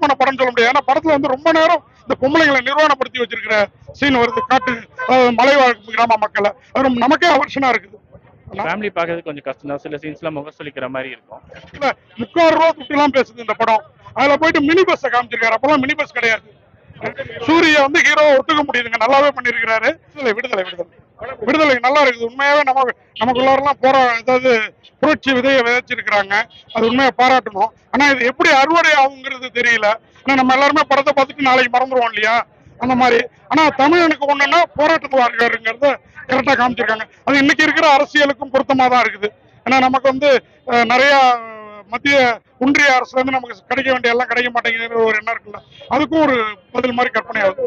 எல்லாருக்குமான படம் சொல்ல முடியாது ஏன்னா படத்துல வந்து ரொம்ப நேரம் இந்த பொம்பளைங்களை நிர்வாணப்படுத்தி வச்சிருக்கிற சீன் வருது காட்டு அதாவது மலைவாழ் கிராம மக்களை அது ரொம்ப நமக்கே அவர்ஷனா இருக்குது ஃபேமிலி பார்க்கறது கொஞ்சம் கஷ்டம் தான் சில சீன்ஸ்லாம் முகம் சொல்லிக்கிற மாதிரி இருக்கும் இல்ல முக்கால் ரூபா துட்டுலாம் பேசுது இந்த படம் அதுல போயிட்டு மினி பஸ் காமிச்சிருக்காரு அப்பெல்லாம் மினி பஸ் கிடையாது சூரிய வந்து ஹீரோ ஒத்துக்க முடியுதுங்க நல்லாவே பண்ணிருக்கிறாரு விடுதலை விடுதலை விடுதலை விடுதலை நல்லா இருக்குது உண்மையாவே நம்ம நமக்குள்ளாரெல்லாம் போரா அதாவது புரட்சி விதையை விதைச்சிருக்கிறாங்க அது உண்மையை பாராட்டணும் ஆனா இது எப்படி அறுவடை ஆகுங்கிறது தெரியல ஏன்னா நம்ம எல்லாருமே படத்தை பார்த்துட்டு நாளைக்கு மறந்துடுவோம் இல்லையா அந்த மாதிரி ஆனா தமிழனுக்கு ஒண்ணுன்னா போராட்டத்துவாருங்கிறத கரெக்டா காமிச்சிருக்காங்க அது இன்னைக்கு இருக்கிற அரசியலுக்கும் பொருத்தமா தான் இருக்குது ஏன்னா நமக்கு வந்து அஹ், நிறைய அஹ், மத்திய ஒன்றிய அரசுல இருந்து நமக்கு கிடைக்க வேண்டிய எல்லாம் கிடைக்க மாட்டேங்குதுங்கிற ஒரு எண்ணம் இருக்குல்ல அதுக்கும் ஒரு பதில் மாதிரி கற்பனை ஆகுது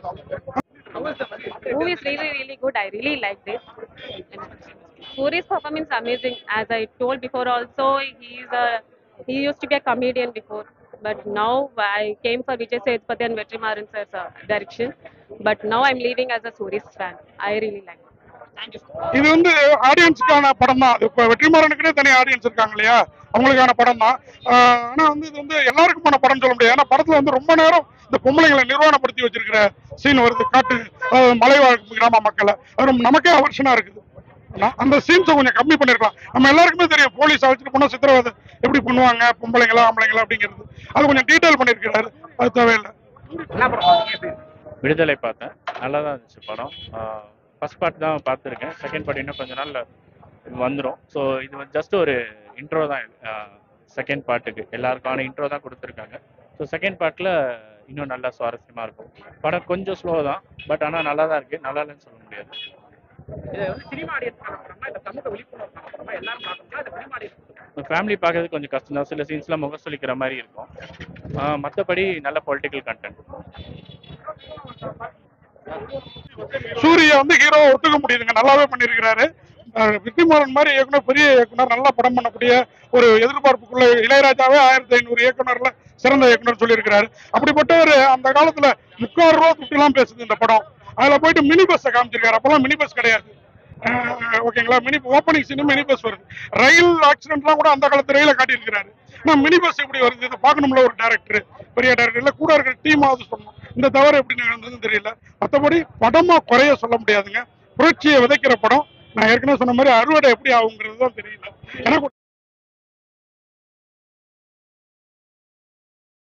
movie is really really good i really liked it Suri's performance amazing as i told before also he's a he used to be a comedian before but now i came for vijay sethupathi and vetrimaran sir's uh, direction but now i'm leaving as a Suri's fan i really like it இது வந்து ஆடியன்ஸுக்கான படம் தான் இப்போ வெற்றிமாறனுக்குனே தனி audience இருக்காங்க இல்லையா அவங்களுக்கான படம் தான் ஆஹ் ஆனா வந்து இது வந்து எல்லாருக்குமான படம் சொல்ல முடியாது ஏன்னா படத்துல வந்து ரொம்ப நேரம் இந்த பொம்பளைங்களை நிர்வாணப்படுத்தி வச்சிருக்கிற சீன் வருது காட்டு அதாவது மலைவாழ் கிராம மக்களை அது ரொம்ப நமக்கே அவர்ஷனா இருக்குது ஆனா, அந்த சீன்ஸை கொஞ்சம் கம்மி பண்ணிருக்கலாம் நம்ம எல்லாருக்குமே தெரியும் போலீஸ் அழைச்சிட்டு போனா சித்திரவதை எப்படி பண்ணுவாங்க பொம்பளைங்களா ஆம்பளைங்களா அப்படிங்கிறது அது கொஞ்சம் டீட்டெயில் பண்ணிருக்கிறாரு அது தேவையில்லை விடுதலை பார்த்தேன் நல்லா தான் இருந்துச்சு படம் ஃபர்ஸ்ட் பார்ட் தான் பார்த்துருக்கேன் செகண்ட் பார்ட் இன்னும் கொஞ்ச நாள்ல வந்துடும் ஸோ இது ஜஸ்ட் ஒரு இன்ட்ரோ தான் செகண்ட் பார்ட்டுக்கு எல்லாருக்கான இன்ட்ரோ தான் கொடுத்துருக்காங்க ஸோ செகண்ட் பார்ட்டில் இன்னும் நல்லா சுவாரஸ்யமாக இருக்கும் படம் கொஞ்சம் ஸ்லோ தான் பட் ஆனால் நல்லா தான் இருக்குது நல்லா இல்லைன்னு சொல்ல முடியாது இது வந்து சினிமா ஆடியன்ஸ்க்கான படமா இல்ல சமூக விழிப்புணர்வுக்கான படமா எல்லாரும் பார்க்கணுமா இல்ல சினிமா ஆடியன்ஸ் ஃபேமிலி பார்க்கறது கொஞ்சம் கஷ்டம் தான் சில சீன்ஸ்லாம் முகம் சொல்லிக்கிற மாதிரி இருக்கும் மற்றபடி நல்ல பொலிட்டிக்கல் கண்டென்ட் சூரிய வந்து ஹீரோ ஒத்துக்க முடியுதுங்க நல்லாவே பண்ணியிருக்கிறாரு அஹ் வெற்றிமாறன் மாதிரி இயக்குனர் பெரிய இயக்குனர் நல்லா படம் பண்ணக்கூடிய ஒரு எதிர்பார்ப்புக்குள்ள இளையராஜாவே ஆயிரத்தி ஐநூறு இயக்குனர்ல சிறந்த இயக்குனர் சொல்லியிருக்கிறாரு அப்படிப்பட்ட ஒரு அந்த காலத்துல முக்கால் ரூபா துட்டுலாம் பேசுது இந்த படம் அதுல போயிட்டு மினி பஸ்ஸை காமிச்சிருக்காரு அப்பெல்லாம் மினி பஸ் கிடையாது அஹ் ஓகேங்களா மினி ஓப்பனிங் சீனும் மினி பஸ் வருது ரயில் ஆக்சிடென்ட்லாம் கூட அந்த காலத்து ரயில காட்டியிருக்கிறாரு நான் மினி பஸ் எப்படி வருது இதை பார்க்கணும்ல ஒரு டேரக்டர் பெரிய டேரக்டர் இல்ல கூட இருக்கிற டீமாவது சொல்லணும் இந்த தவறு எப்படி நடந்ததுன்னு தெரியல மற்றபடி படமா குறைய சொல்ல முடியாதுங்க புரட்சியை விதைக்கிற படம் நான் ஏற்கனவே சொன்ன மாதிரி அறுவடை எப்படி ஆகுங்கிறது தான் தெரியல எனக்கு